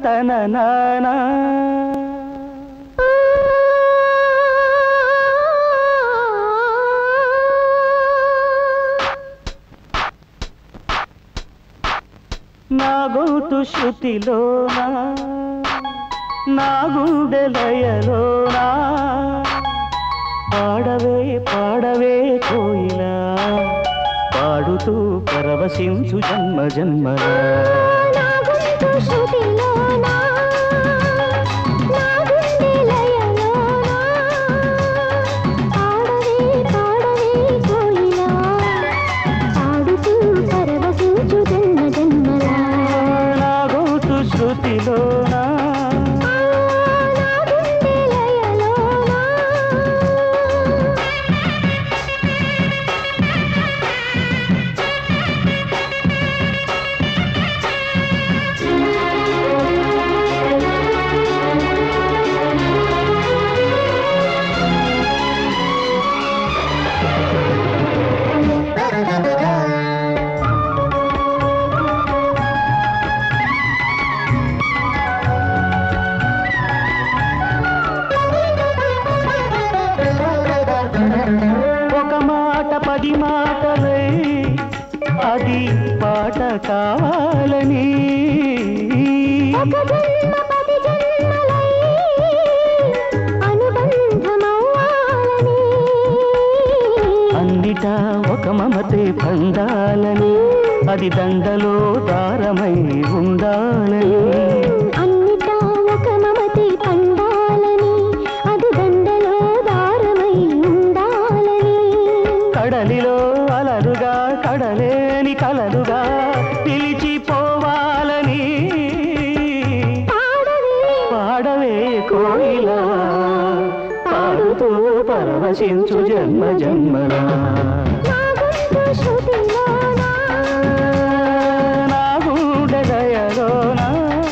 తన నానా నా గొంతు శృతిలోనా నా గుండెలయలోనా పాడవే పాడవే కోయిలా పాడుతూ పరవశించు జన్మ జన్మలా నా గొంతు శృతిలోనా, నా గుండె లయలోనా, పాడవే పాడవే కోయిలా, పాడుతూ పరవశించు జన్మ జన్మలా. నా గొంతు శృతిలోనా ఆ, నా గుండె లయలోనా, ఒక మాట పది మాటలై అది పాట కావాలని ఒక జన్మ పది జన్మలై అనుబంధమవ్వాలని. అన్నిటా ఒక మమతే పండాలని అది దండలో దారమై ఉండాలని అన్నిటా ఒక మమతే పండాలని అది దండలో దారమై ఉండాలని కడలిలో అలలుగా కడలేని కలలుగా పిలిచిపోవాలని పాడవే పాడవే కోయిలా పాడుతూ పరవశించు జన్మ జన్మలా నా గొంతు శృతిలోనా, నా గుండెలయలోనా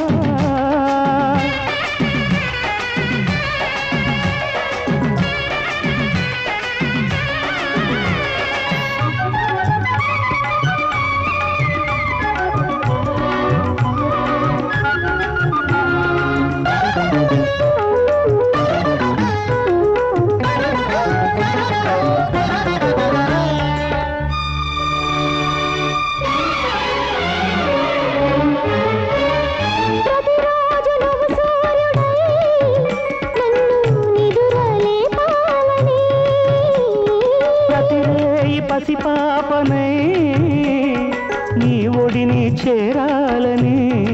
ప్రతిరోజు నువ్వు సూర్యుడై నన్ను నిదురలేపాలని. ప్రతిరేయి పసిపాపనై నీ ఒడిని చేరాలని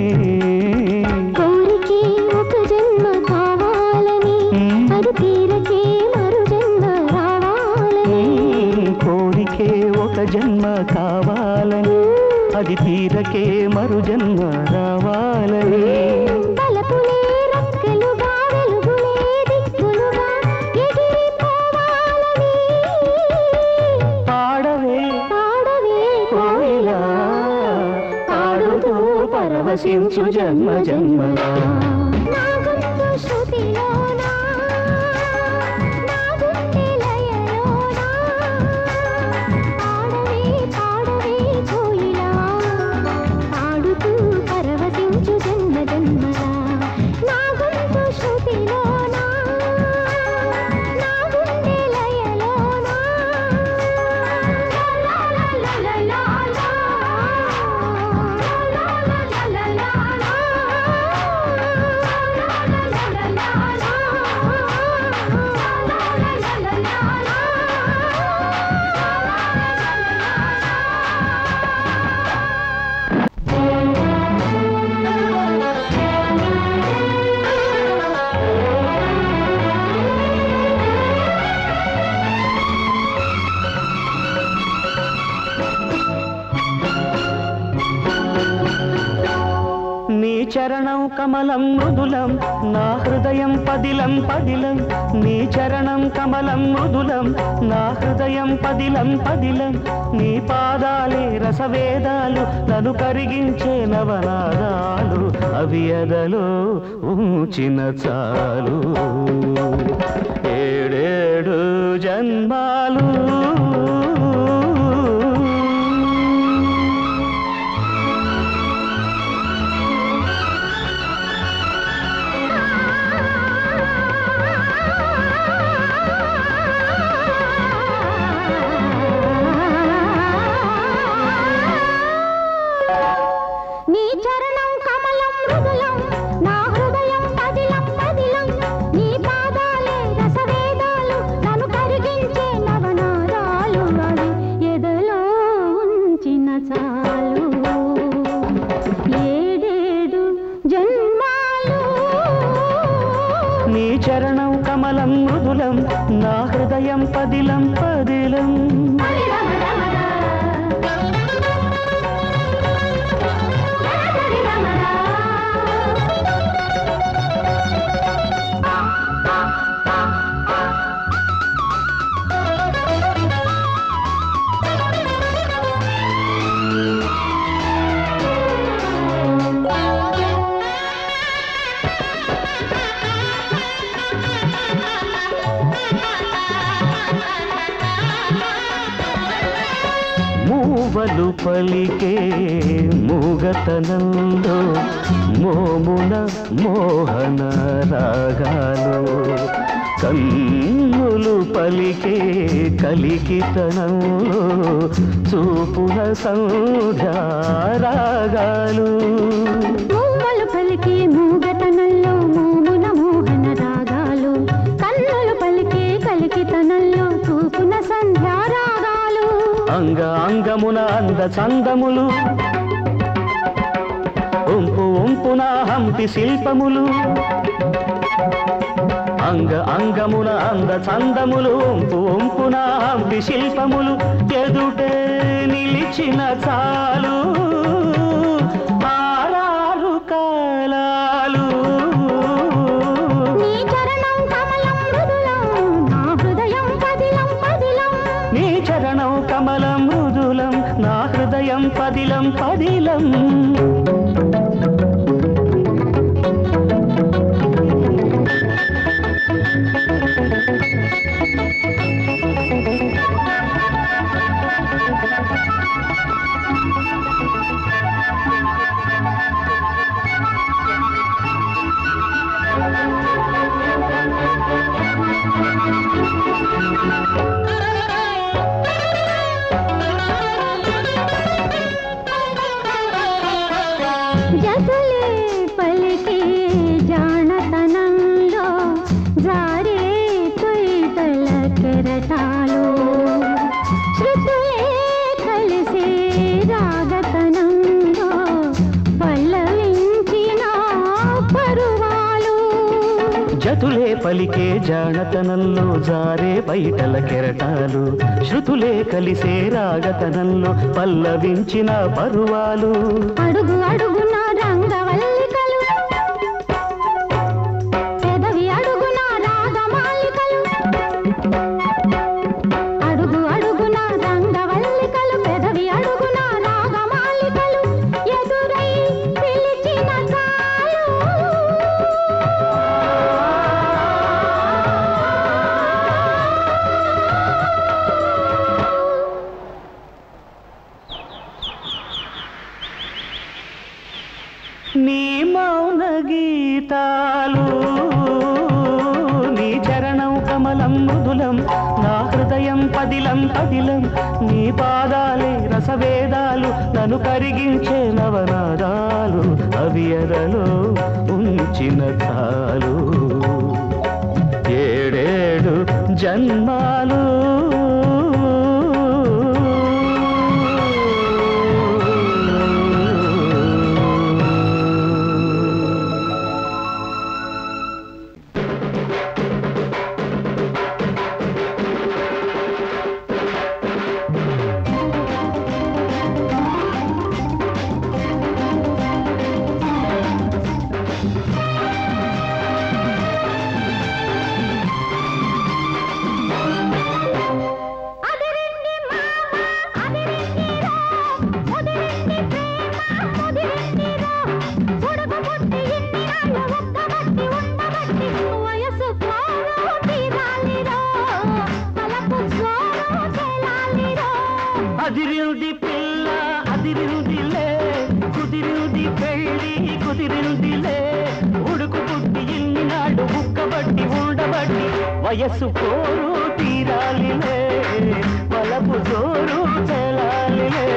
కోరికే ఒక జన్మ కావాలని అది తీరకే మరు జన్మ రావాలని కోరికే ఒక జన్మ కావాలని అది తీరకే మరు జన్మ రావాలని తలపులే రక్కలుగా వెలుగులే దిక్కులుగా ఎగిరిపోవాలని పాడవే పాడవే కోయిలా పాడుతూ పరవశించు జన్మ జన్మలా నా గొంతు శృతిలోనా, నా గుండె లయలోనా, పాడవే పాడవే కోయిలా, పాడుతూ పరవశించు జన్మ జన్మలా. నా గొంతు శృతిలోనా, నా గుండె లయలోనా, లా లా లా లా లా లా, లా లా లా లా లా నీ చరణం కమలం మృదులం నా హృదయం పదిలం పదిలం నీ చరణం కమలం మృదులం నా హృదయం పదిలం పదిలం నీ పాదాలే రసవేదాలు నన్ను కరిగించే నవనాదాలు అవి ఎదలో ఉంచిన చాలు ఏడేడు జన్మాలు చరణం కమలం మృదులం నా హృదయం పదిలం పదిలం మూవలు పలికే మూగతనంలో మోమున మోహన రాగాలు కన్నులు పలికే కలికితనంలో చూపున సంధ్యా రాగాలు మూవలు పలికే మూగతనంలో మోమున మోహన రాగాలు కన్నులు పలికే కలికితనంలో చూపున సంధ్యా రాగాలు అంగ అంగమున అంద చందములు ఉంపు ఉంపున హంపి శిల్పములు అంగ అంగమున అంద చందములు ఉంపు ఉంపున హంపి శిల్పములు ఎదుటే నిలిచిన చాలు ఆరారు కాలాలు నీ చరణం కమలం మృదులం నా హృదయం పదిలం పదిలం నీ చరణం కమలం మృదులం నా హృదయం పదిలం పదిలం జతులే పలికే జానతనంలో జారే తొయితల కెరటాలు శృతులే కలిసే రాగతనంలో పల్లవించిన పరువాలు జతులే పలికే జానతనంలో జారే బయటల కెరటాలు శృతులే కలిసే రాగతనంలో పల్లవించిన పరువాలు అడుగు అడుగున రంగవల్లికలు పెదవి అడుగున రాగమాలికలు అడుగు అడుగున రంగవల్లికలు పెదవి అడుగున రాగమాలికలు ఎదురై పిలిచిన కాలు నీ మౌన గీతాలు నీ చరణం కమలం మృదులం నా హృదయం పదిలం పదిలం నీ పాదాలే రసవేదాలు నన్ను కరిగించే నవనాదాలు అవి ఎదలో ఉంచిన తాలు ఏడేడు జన్మాలు అదిరింది మామ అదిరింది రో ముదిరింది ప్రేమ ముదిరింది రో ఉడుకు పుట్టి ఇన్ని నాళ్ళు ఒక్కబట్టి ఉండబట్టి వయసు పోరు తీరాలి రో తలకు జోరు చేలాలి రో అదిరింది పిల్ల అదిరిందిలే కుదిరింది పెళ్ళి కుదిరిందిలే ఉడుకు పుట్టి ఇన్నాడు ఉక్కబట్టి ఉండబట్టి వయస్సు పోరు తీరాలిలే వలపు జోరు చెలాలిలే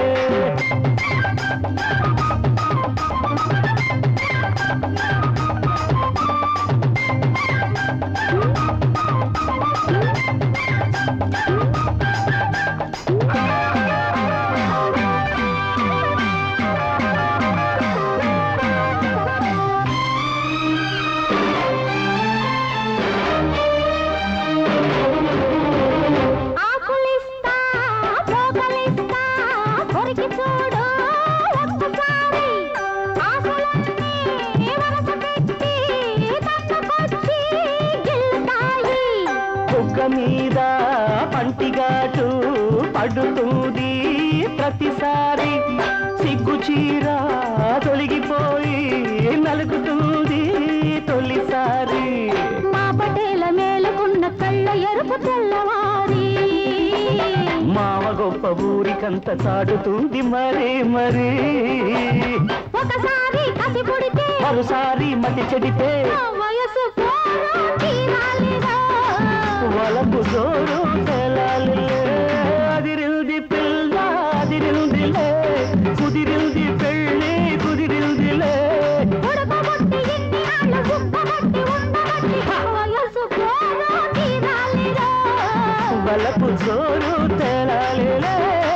ప్రతిసారి సిగ్గు చీర తొలగిపోయి నలుగుతుంది తొలిసారి మా పటేల మేలుకున్న కళ్ళ ఎరుపు తెల్లవారి మామ గొప్ప ఊరికంత చాటుతుంది మరీ మరీ ఒకసారి కసి పుడితే మరోసారి మతి చెడితే నా వయసు పోరు తీరాలిరా. వలపు జోరు తెలాలిలే అదిరింది పిల్ల అదిరిందిలే కుదిరింది పెళ్ళి కుదిరిందిలే ఉడకబొట్టి ఇన్ని నాళ్ళు ఉక్కబొట్టి ఉండబట్టి వయసు పోరు తీరాలిరా. వలపు జోరు తెలాలిలే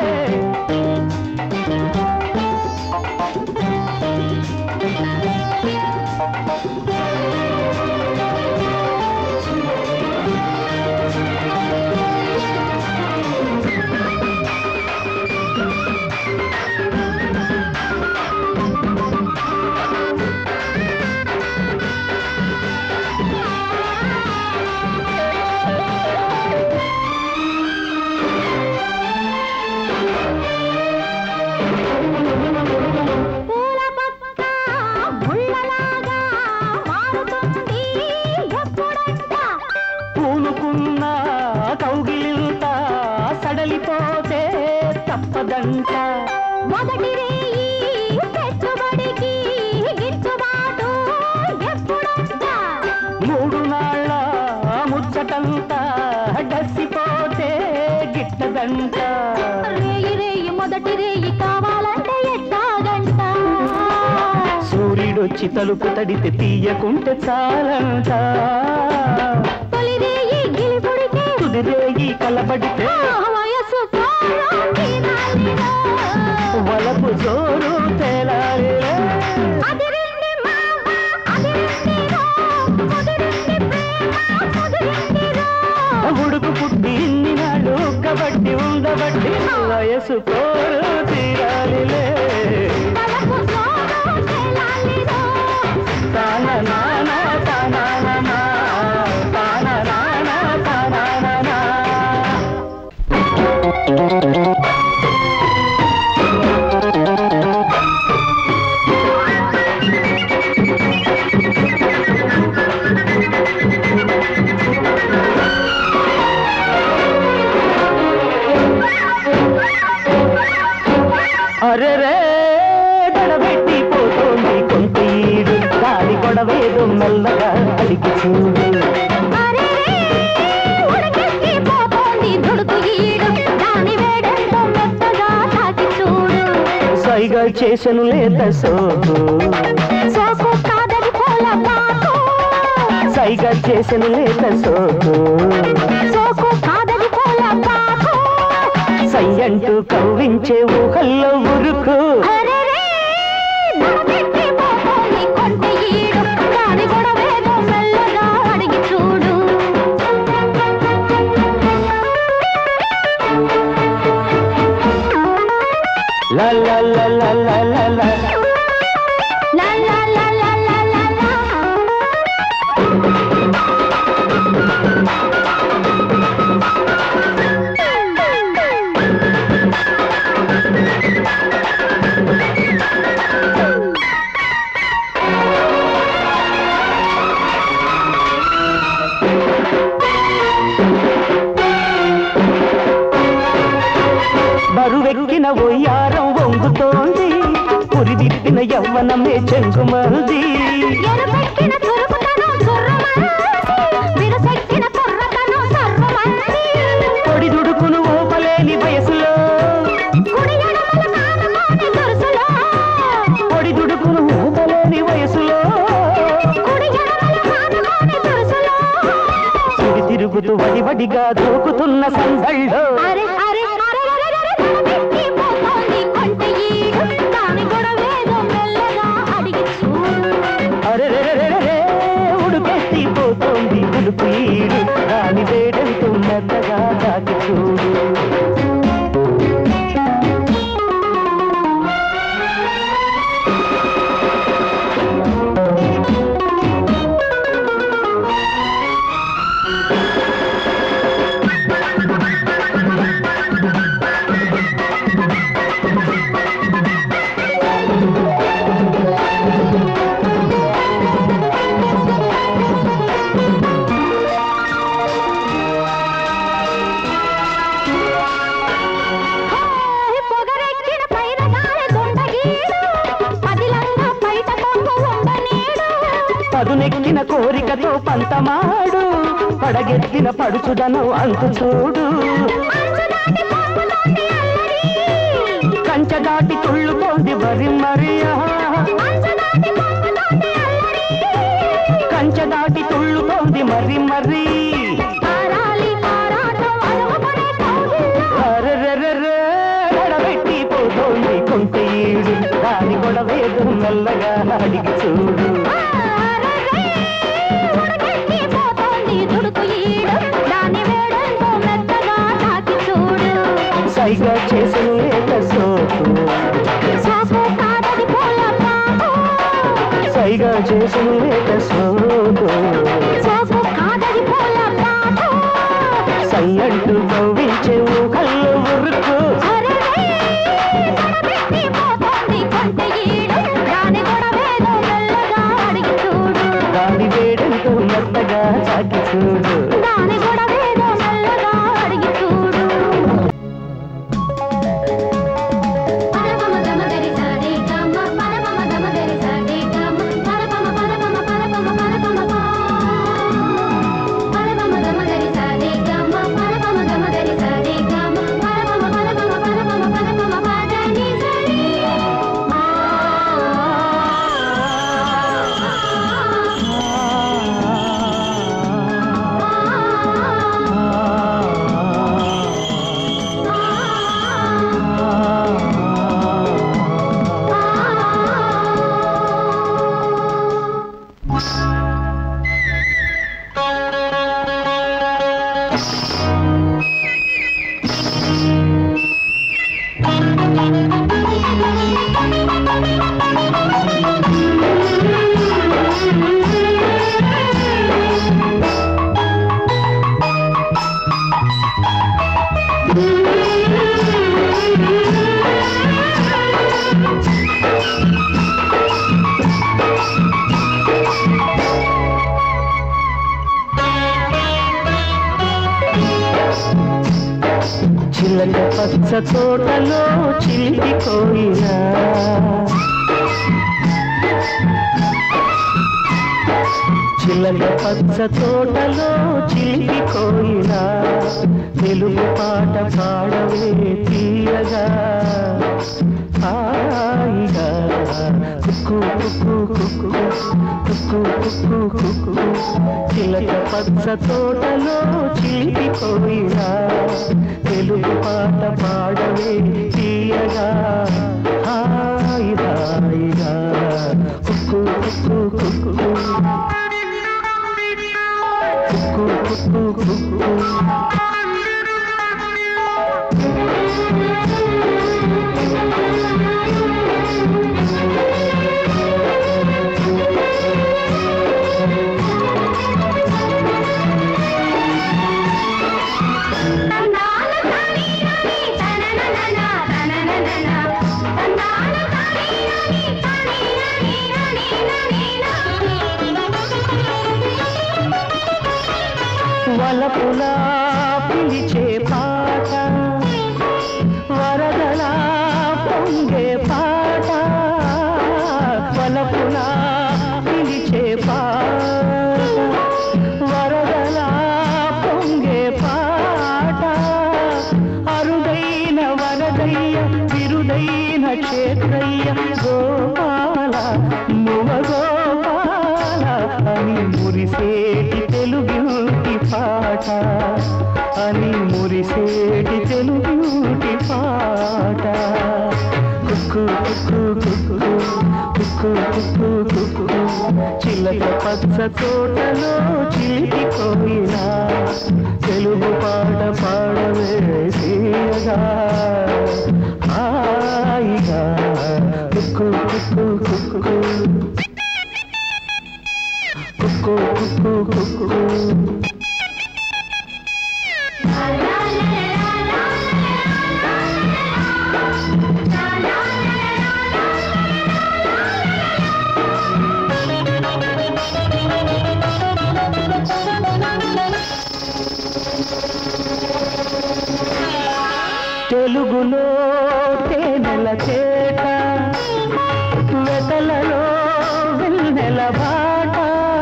పూల పక్క ముళ్ళలాగా మారుతుంది ఎప్పుడంట పూనుకున్న కౌగిలింత సడలిపోతే తప్పదంట మొదటి రేయి పెట్టుబడికి గిట్టుబాటు ఎప్పుడంట మూడు నాళ్ళ ముచ్చటంతా డస్సిపోతే గిట్టదంట రేయి రేయి మొదటి రేయి కావాలంటే ఎట్టాగంట సూర్యుడొచ్చి తలుపు తడితే తీయకుంటే చాలంట తొలి రేయి గిలిపుడితే కుదిరేగి కలబడితే ఆ వయసు పోరా తీరాలిరా. వలపు జోరు తేలాలిలే అదిరింది మామ, అదిరింది రో, కుదిరింది ప్రేమ, కుదిరింది రో. ఉడుకు పుట్టి ఇన్ని నాళ్ళు కబట్టి ఉండబట్టి వయసు కోరు తీరాలిలే తలకు జోరు తేలాలిరో. తాన నాన తాన నాన, తాన నాన తాన నాన. అరెరే గడబెట్టి పోతోంది కొంత ఈడు దాని గొడవేదో మెల్లగా అడిగి చూడు అరే ఉడికెక్కి పోతోంది దుడుకు ఈడు. దాని వేడెంతో మెత్తగా తాకి చూడు. సైగా చేసను లేదా సోకు సోకు కాదది పూల పాకు. సైగా చేసను లేదా సోకు సోకు కాదది పూల పాకు. సై అంటూ కవ్వించే ఊహల్లో ఉరుకు అరెరే, దడబెట్టి పోతోంది కొంటె ఈడు. దాని గొడవేదో మెల్లగా అడిగి చూడు లా లా లా లా లా లా లా. లా లా లా లా లా లా లా. బరువెక్కిన ఒయ్యారం వంగుతోంది పురిదిప్పిన యవ్వనమే చెంగుమంది ఎరుపెక్కిన చురుకుతనం చుర్రమంది. విరుసెక్కిన కుర్రతనం సర్వమంది. పొడి దుడుకును ఓపలేని వయసులో కుడి ఎడమల కానుకోని దురుసులో. పొడి దుడుకును ఓపలేని వయసులో కుడి ఎడమల కానుకోని దురుసులో. సుడి తిరుగుతూ వడివడిగా దూకుతున్న సందళ్ళో అరె, అరె, అరెరెరెరెరె, తలపెట్టి పోతోంది కొంటె ఈడు. దాని గొడవేదో మెల్లగా అడిగి చూడు అరెరెరెరెరె, ఉడుకెత్తి పోతోంది దులుపు ఈడు దాని వేడంతో మెత్తగా తాకి చూడు పదునెక్కిన కోరికతో పంతమాడు పడగెత్తిన పడుచుదనం అంతు చూడు కంచె దాటి తుళ్ళుతోంది వరి మరియా కంచె దాటి తుళ్ళుతోంది మరి మరి ఆరాలి ఆరాటం అలవపడే కౌగిల్లో అరెరెరెరె, నడబెట్టి పోతోంది కొంటె ఈడు దాని గొడవేదు మెల్లగా అడిగి చూడు ఆరరే ఉడకెక్కి పోతోంది దుడుకు ఈడు దాని వేడంతో మెత్తగా తాకి చూడు సైగా చేసిన లేక సోకు సాకు కాదది పూల పాకు సైగా చేసిన లేక సోకు సాకు కాదది పూల పాకు సయ్యంటూ కవ్వించే కళ్ళు ఉరుకు అరెరే ఉడకెక్కి పోతోంది కొంటె ఈడు దాని గొడవేదో మెల్లగా అడిగి చూడు దాని వేడంతో మెత్తగా చాకి చూడు దాని గొడవేదో మెల్లగా అడిగి చూడు పరపమ గమగరి సరి గమ పరపమ గమగరి సరి గమ పరపమ పరపమ పరపమ పరపమ పా పరపమ గమగరి సరి గమ పరపమ గమగరి సరి గమ పరపమ పరపమ పరపమ పరపమ పదని సరి చిలక పచ్చ తోటలో చిలిపి కోయినా చిలక పచ్చ తోటలో చిలిపి కోయినా తెలుగు పాట పాడవే తీయగా హాయిగా కుక్కు కుక్కు కుక్కు కుక్కు కుక్కు కుక్కు చిలక పచ్చ తోటలో చిలిపి కోయినా తెలుగు పాట పాడవే తీయగా హాయి హాయిగా కుక్కు కుక్కు కుక్కు కుక్కు కుక్కు కుక్కు వలపులా పిలిచే పాట వరదలా పొంగే పాట వలపులా పిలిచే పాట వరదలా పొంగే పాట అరుదైన వరదయ్య విరుదైన క్షేత్రయ్య గోపాల మువ గోపాల అని మురిసేటి తెలుగుటి పాట అని మురిసేటి తెలుగుటి పాట కుక్కు కుక్కు కుక్కు కుక్కు కుక్కు కుక్కు చిలక పచ్చ తోటలో చిలిపి కోయినా తెలుగు పాట పాడవేసేగా హాయిగా కుక్కు కుక్కు కుక్కు కుక్కు కుక్కు కుక్కు తెలుగులో తేనెల చేట వెతలలో వెన్నెల బాట